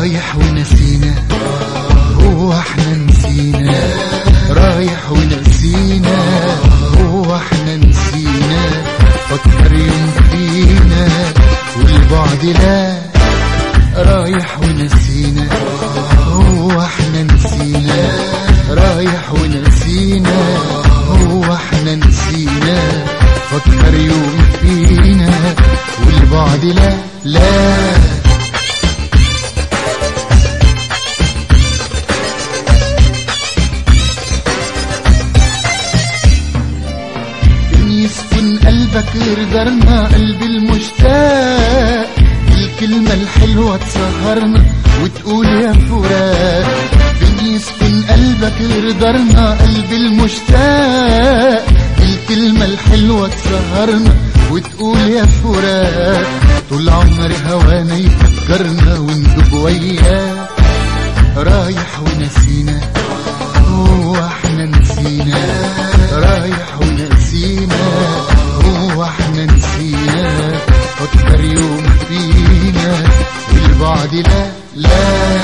رايح ونسينا هو احنا نسينا رايح ونسينا هو احنا نسينا فكر يوم فينا والبعد لا رايح ونسينا هو احنا نسينا رايح ونسينا هو احنا نسينا فكر يوم فينا والبعد لا لا فين يسكن قلبك غير دارنا قلب المشتاق الكلمة الحلوة تسهرنا وتقول يا فراق فين يسكن قلبك غير دارنا قلب المشتاق الكلمة الحلوة تسهرنا وتقول يا فراق طول عمر هوانا يفكرنا وندب وياه رايح ونسينا هو احنا نسينا رايح ونسينا هو احنا نسينا فكر يوم فينا والبعد لا لا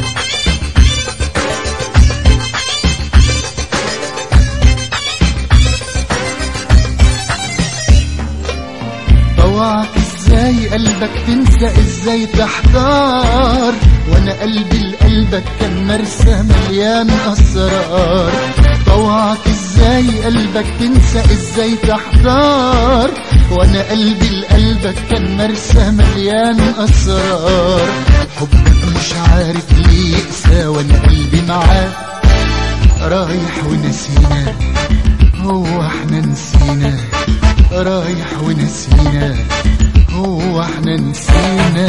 طوعك ازاي قلبك تنسى ازاي تحتار وانا قلبي لقلبك كان مرسى مليان اسرار طوعك ازاي قلبك تنسى ازاي تحتار وانا قلبي لقلبك كان مرسى مليان اسرار حبك مش عارف ليه يقسى وانا قلبي معاك رايح ونسينا هو احنا نسينا رايح ونسينا هو احنا نسينا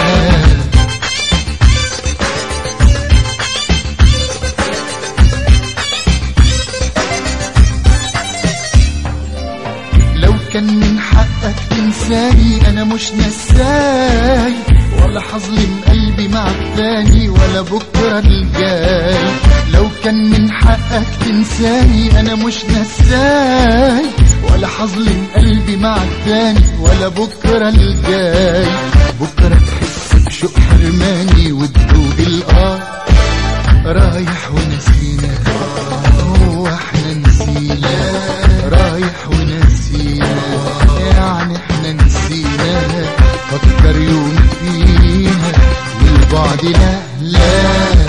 لو كان من حقك تنساني انا مش نساي ولا حظلم قلبي مع التاني ولا بكرة الجاي لو كان من حقك تنساني انا مش نساي ولا حظلم قلبي مع التاني ولا بكرة الجاي بكرة تحس بشوق حرماني وتدوق القار رايح ونسينا هو احنا نسينا رايح ونسينا يعني احنا نسينا فكر يوم فينا والبعد لا لا